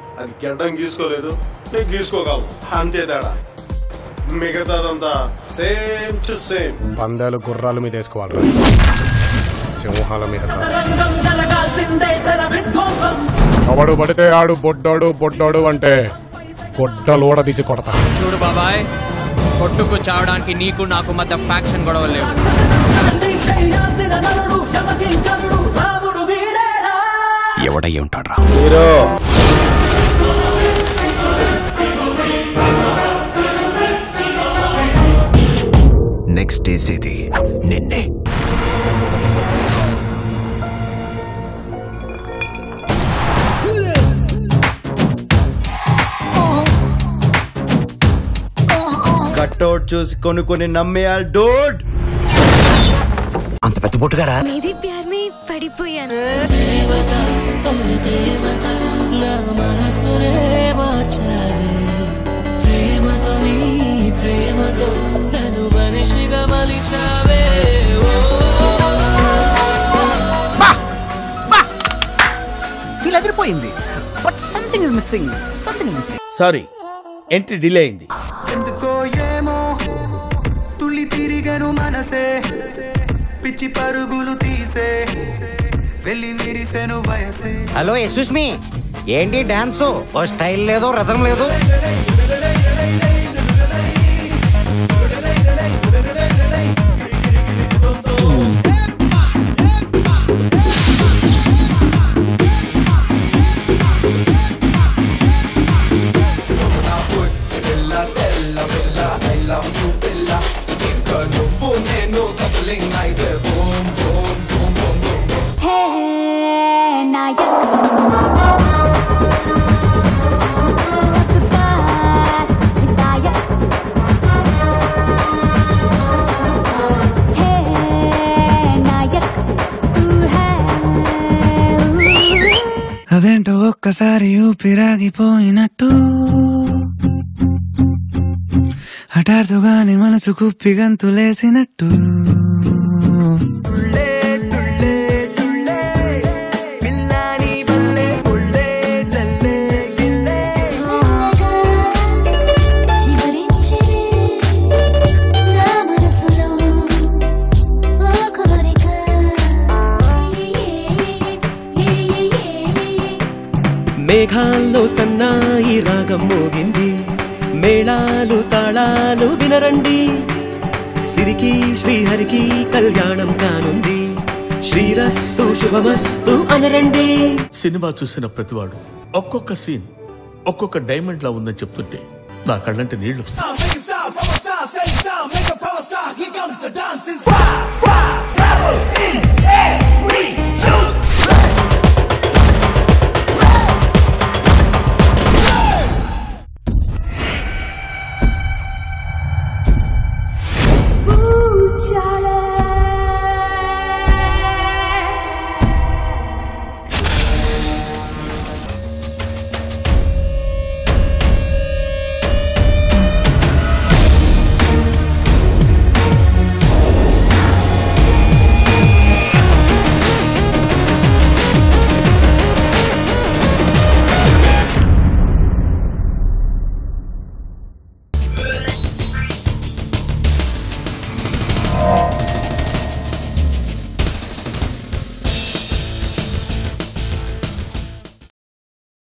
అది గడ్డం గీసుకోలేదు నేను గీసుకోగలను అంతే తేడా మిగతాదంతా సేమ్ టు సేమ్ పందాలు గుర్రాల మీద వేసుకోవాలి సింహాల మీద కాదు. రంగం జరగాల్సిందే శర విధ్వంసం ఎవడు పడితే ఆడు బొడ్డోడు బొడ్డోడు అంటే గొడ్డలోడ తీసి కొడతా చూడు బాబాయ్ కొట్టుకు చావడానికి నీకు నాకు మధ్య ఫ్యాక్షన్ గొడవలు లేవు శాంతి చేయాల్సిన నరుడు యమకింకరుడు రాముడు వీడేరా ఎవడై ఉంటాడ్రా హీరో నెక్స్ట్ వేసేది నిన్నే కట్అవుట్ చూసి కొన్ని కొన్ని నమ్మేయాలి డోడ్ అంత పెద్ద పొట్టుగాడా मेरे प्यार में पड़ी పోయాను నా మనసునే మార్చావే ప్రేమతో నీ ప్రేమతో నన్ను మనిషిగా మలిచావే ఫీల్ అదిరిపోయింది but something is missing something missing sorry entry delay అయింది ఎందుకో ఏమో తుళ్ళి తిరిగను మనసే పిచ్చి పరుగులు తీసే వెళ్ళి విరిసెను వయసే హలో సుష్మి ఏంటి డాన్స్ ఓ స్టైల్ లేదు రథం లేదు హే నాయక్ సబ్కాస్ విదాయక్ హే నాయక్ తూ హై అదేంటో ఒక్కసారి ఊపిరాగిపోయినట్టు హఠాత్తుగానే మనసు కుప్పి గంతులేసినట్టు చివరించే నా మనసులో ఓ కోరిక మేఘాల్లో సన్నాయి రాగం మోగింది మేళాలు తాళాలు వినరండి సిరికి శ్రీహరికి కళ్యాణం కానుంది శ్రీరస్తు శుభమస్తు అనరండి సినిమా చూసిన ప్రతివాడు ఒక్కొక్క సీన్ ఒక్కొక్క డైమండ్ లా ఉందని చెప్తుంటే నా కళ్ళంటే నీళ్లు వస్తాయి.